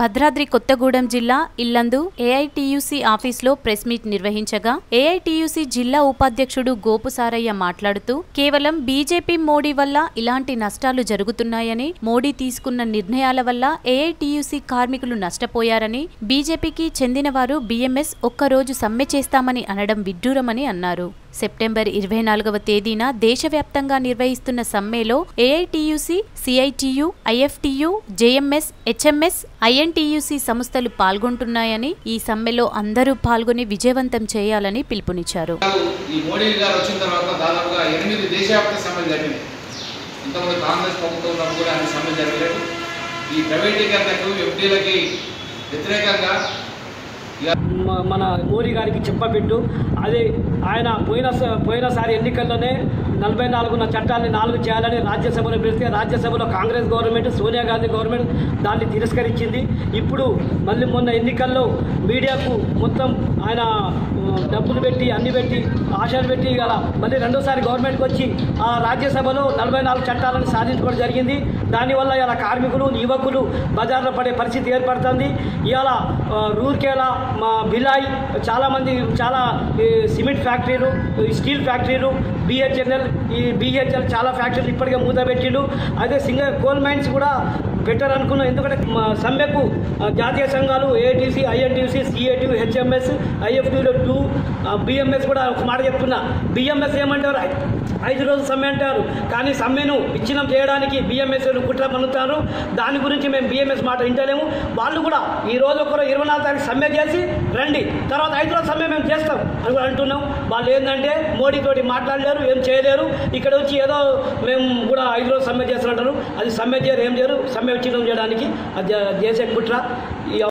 భద్రాద్రి కొత్తగూడెం జిల్లా ఇల్లందు ఏఐటియుసి ఆఫీస్లో press meet నిర్వహించగా ఏఐటియుసి జిల్లా ఉపాధ్యక్షుడు గోపు సారయ్య మాట్లాడుతూ కేవలం బీజేపీ మోడీ వల్ల ఇలాంటి నష్టాలు జరుగుతున్నాయని మోడీ తీసుకున్న నిర్ణయాల వల్ల ఏఐటియుసి కార్మికులు నష్టపోయారని బీజేపీకి చెందిన వారు బీఎంఎస్ ఒక్కరోజు సమ్మె చేస్తామని అనడం విడ్డూరమని అన్నారు సెప్టెంబర్ ఇరవై నాలుగవ తేదీన దేశవ్యాప్తంగా నిర్వహిస్తున్న సమ్మెలో AITUC CITU IFTU JMS HMS INTUC సంస్థలు పాల్గొంటున్నాయని ఈ సమ్మెలో అందరూ పాల్గొని విజయవంతం చేయాలని పిలుపునిచ్చారు ఈ మోడీ గారు వచ్చిన తర్వాత దాదాపుగా ఎనిమిది దేశవ్యాప్త సమ్మెలు జరిగినాయి ఇంతకుముందు కాంగ్రెస్ ప్రభుత్వం ఉన్నప్పుడు కూడా అన్ని సమ్మెలు జరగలేదు ఈ ప్రైవేటీకరణకు ఎంపీలకి వ్యతిరేకంగా మ- మన మోడీ గారికి చెప్పబెట్టు అది ఆయన పోయిన స- పోయినసారి ఎన్నికల్లోనే నలభై నాలుగున్న చట్టాన్ని నాలుగు చేయాలని రాజ్యసభలో పెడితే రాజ్యసభలో కాంగ్రెస్ గవర్నమెంట్ సోనియా గాంధీ గవర్నమెంట్ దాన్ని తిరస్కరించింది ఇప్పుడు మళ్ళీ మొన్న ఎన్నికల్లో మీడియాకు మొత్తం ఆయన ఉ, డబ్బులు పెట్టి అన్ని పెట్టి ఆశలు పెట్టి గల మళ్ళీ రెండోసారి గవర్నమెంట్కి వచ్చి ఆ రాజ్యసభలో నలభై నాలుగు చట్టాలను సాధించుకోవడం జరిగింది దానివల్ల ఇలా కార్మికులు యువకులు బజార్లో పడే పరిస్థితి ఏర్పడుతుంది ఇవాళ ఆ, రూర్కేలా మా బిలాయి చాలామంది చాలా ఈ సిమెంట్ ఫ్యాక్టరీలు ఈ స్టీల్ ఫ్యాక్టరీలు బిహెచ్ఎన్ఎల్ ఈ బిహెచ్ఎల్ చాలా ఫ్యాక్టరీలు ఇప్పటికే మూతపెట్టిండు అదే సింగర్ కోల్ మైన్స్ కూడా బెటర్ అనుకున్నాం ఎందుకంటే మా సమ్మెకు ఆ, జాతీయ సంఘాలు ఏఐటీసీ ఐఎన్టీసీ సిఏటీ హెచ్ఎంఎస్ ఐఎఫ్టీలో టూ బిఎంఎస్ కూడా ఒక మాట చెప్తున్నా బిఎంఎస్ ఏమంటారు ఐ- ఐదు రోజులు సమ్మె అంటారు కానీ సమ్మెను విచ్ఛిన్నం చేయడానికి బిఎంఎస్ కుట్ర పన్నుతారు దాని గురించి మేము బిఎంఎస్ మాట వింటలేము వాళ్ళు కూడా ఈ రోజు ఒకరు ఇరవై నాలుగు తారీఖు సమ్మె చేసి రండి తర్వాత ఐదు రోజులు సమ్మె మేము చేస్తాం అని కూడా అంటున్నాం వాళ్ళు ఏంటంటే మోడీతోటి మాట్లాడలేరు ఏం చేయలేరు ఇక్కడ వచ్చి ఏదో మేము కూడా ఐదు రోజులు సమ్మె చేస్తున్నట్టు అది సమ్మె చేయరు ఏం చేయరు సమ్మె విచ్ఛిన్నం చేయడానికి అది చేసే కుట్ర ఈ